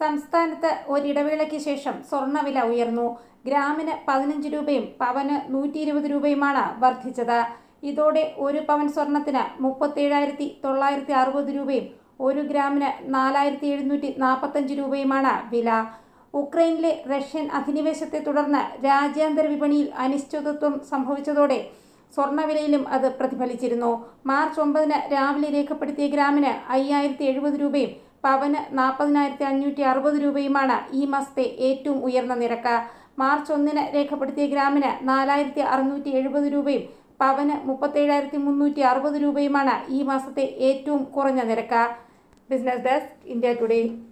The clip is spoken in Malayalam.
സംസ്ഥാനത്ത് ഒരിടവേളയ്ക്ക് ശേഷം സ്വർണ്ണവില ഉയർന്നു ഗ്രാമിന് പതിനഞ്ച് രൂപയും പവന് നൂറ്റി ഇരുപത് രൂപയുമാണ് വർദ്ധിച്ചത് ഇതോടെ ഒരു പവൻ സ്വർണത്തിന് മുപ്പത്തേഴായിരത്തി തൊള്ളായിരത്തി അറുപത് രൂപയും ഒരു ഗ്രാമിന് നാലായിരത്തി എഴുന്നൂറ്റി നാൽപ്പത്തഞ്ച് രൂപയുമാണ് വില ഉക്രൈനിലെ റഷ്യൻ അധിനിവേശത്തെ തുടർന്ന് രാജ്യാന്തര വിപണിയിൽ അനിശ്ചിതത്വം സംഭവിച്ചതോടെ സ്വർണ്ണവിലയിലും അത് പ്രതിഫലിച്ചിരുന്നു മാർച്ച് ഒമ്പതിന് രാവിലെ രേഖപ്പെടുത്തിയ ഗ്രാമിന് അയ്യായിരത്തി എഴുപത് രൂപയും പവന് നാൽപ്പതിനായിരത്തി അഞ്ഞൂറ്റി അറുപത് രൂപയുമാണ് ഈ മാസത്തെ ഏറ്റവും ഉയർന്ന നിരക്ക് മാർച്ച് ഒന്നിന് രേഖപ്പെടുത്തിയ ഗ്രാമിന് നാലായിരത്തി അറുന്നൂറ്റി എഴുപത് രൂപയും പവന് മുപ്പത്തേഴായിരത്തി മുന്നൂറ്റി അറുപത് രൂപയുമാണ് ഈ മാസത്തെ ഏറ്റവും കുറഞ്ഞ നിരക്ക് ബിസിനസ് ഡെസ്ക് ഇന്ത്യ ടുഡേ